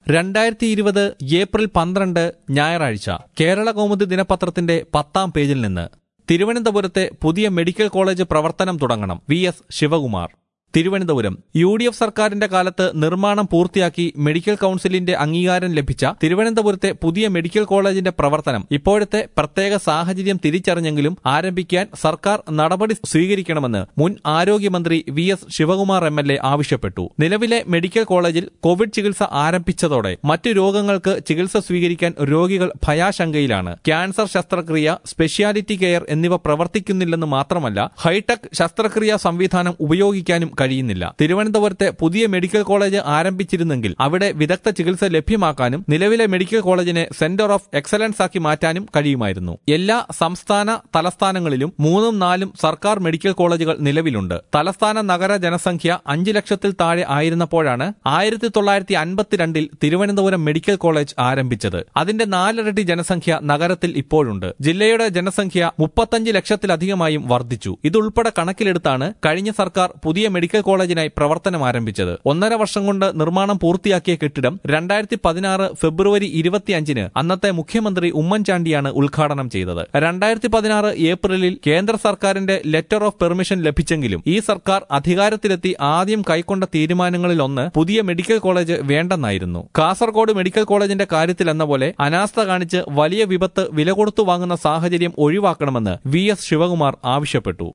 രണ്ടായിരത്തി ഇരുപത് ഏപ്രിൽ പന്ത്രണ്ട് ഞായറാഴ്ച കേരള കൗമുദി ദിനപത്രത്തിന്റെ പത്താം പേജിൽ നിന്ന് തിരുവനന്തപുരത്തെ പുതിയ മെഡിക്കൽ കോളേജ് പ്രവർത്തനം തുടങ്ങണം V S Sivakumar Thiruvananthapuram U D F സർക്കാരിന്റെ കാലത്ത് നിർമ്മാണം പൂർത്തിയാക്കി മെഡിക്കൽ കൌൺസിലിന്റെ അംഗീകാരം ലഭിച്ച തിരുവനന്തപുരത്തെ പുതിയ മെഡിക്കൽ കോളേജിന്റെ പ്രവർത്തനം ഇപ്പോഴത്തെ പ്രത്യേക സാഹചര്യം തിരിച്ചറിഞ്ഞെങ്കിലും ആരംഭിക്കാൻ സർക്കാർ നടപടി സ്വീകരിക്കണമെന്ന് മുൻ ആരോഗ്യമന്ത്രി V S Sivakumar M L A ആവശ്യപ്പെട്ടു നിലവിലെ മെഡിക്കൽ കോളേജിൽ കോവിഡ് ചികിത്സ ആരംഭിച്ചതോടെ മറ്റു രോഗങ്ങൾക്ക് ചികിത്സ സ്വീകരിക്കാൻ രോഗികൾ ഭയാശങ്കയിലാണ് ക്യാൻസർ ശസ്ത്രക്രിയ സ്പെഷ്യാലിറ്റി കെയർ എന്നിവ പ്രവർത്തിക്കുന്നില്ലെന്ന് മാത്രമല്ല ഹൈടെക് ശസ്ത്രക്രിയാ സംവിധാനം ഉപയോഗിക്കാനും കഴിയുന്നില്ല തിരുവനന്തപുരത്തെ പുതിയ മെഡിക്കൽ കോളേജ് ആരംഭിച്ചിരുന്നെങ്കിൽ അവിടെ വിദഗ്ധ ചികിത്സ ലഭ്യമാക്കാനും നിലവിലെ മെഡിക്കൽ കോളേജിനെ സെന്റർ ഓഫ് എക്സലൻസ് ആക്കി മാറ്റാനും കഴിയുമായിരുന്നു എല്ലാ സംസ്ഥാന തലസ്ഥാനങ്ങളിലും മൂന്നും നാലും സർക്കാർ മെഡിക്കൽ കോളേജുകൾ നിലവിലുണ്ട് തലസ്ഥാന നഗര ജനസംഖ്യ അഞ്ച് ലക്ഷത്തിൽ താഴെ ആയിരുന്നപ്പോഴാണ് ആയിരത്തി തൊള്ളായിരത്തി അൻപത്തിരണ്ടിൽ തിരുവനന്തപുരം മെഡിക്കൽ കോളേജ് ആരംഭിച്ചത് അതിന്റെ നാലിരട്ടി ജനസംഖ്യ നഗരത്തിൽ ഇപ്പോഴുണ്ട് ജില്ലയുടെ ജനസംഖ്യ മുപ്പത്തഞ്ച് ലക്ഷത്തിലധികമായും വർദ്ധിച്ചു ഇതുൾപ്പെടെ കണക്കിലെടുത്താണ് കഴിഞ്ഞ സർക്കാർ പുതിയ മെഡിക്കൽ കോളേജിനായി പ്രവർത്തനം ആരംഭിച്ചത് ഒന്നര വർഷം കൊണ്ട് നിർമ്മാണം പൂർത്തിയാക്കിയ കെട്ടിടം രണ്ടായിരത്തി പതിനാറ് ഫെബ്രുവരി ഇരുപത്തിയഞ്ചിന് അന്നത്തെ മുഖ്യമന്ത്രി ഉമ്മൻചാണ്ടിയാണ് ഉദ്ഘാടനം ചെയ്തത് രണ്ടായിരത്തി പതിനാറ് ഏപ്രിലിൽ കേന്ദ്ര സർക്കാരിന്റെ ലെറ്റർ ഓഫ് പെർമിഷൻ ലഭിച്ചെങ്കിലും ഈ സർക്കാർ അധികാരത്തിലെത്തി ആദ്യം കൈക്കൊണ്ട തീരുമാനങ്ങളിൽ ഒന്ന് പുതിയ മെഡിക്കൽ കോളേജ് വേണ്ടെന്നായിരുന്നു കാസർഗോഡ് മെഡിക്കൽ കോളേജിന്റെ കാര്യത്തിൽ എന്ന പോലെ അനാസ്ഥ കാണിച്ച് വലിയ വിപത്ത് വില കൊടുത്തു വാങ്ങുന്ന സാഹചര്യം ഒഴിവാക്കണമെന്ന് വി എസ് ശിവകുമാർ ആവശ്യപ്പെട്ടു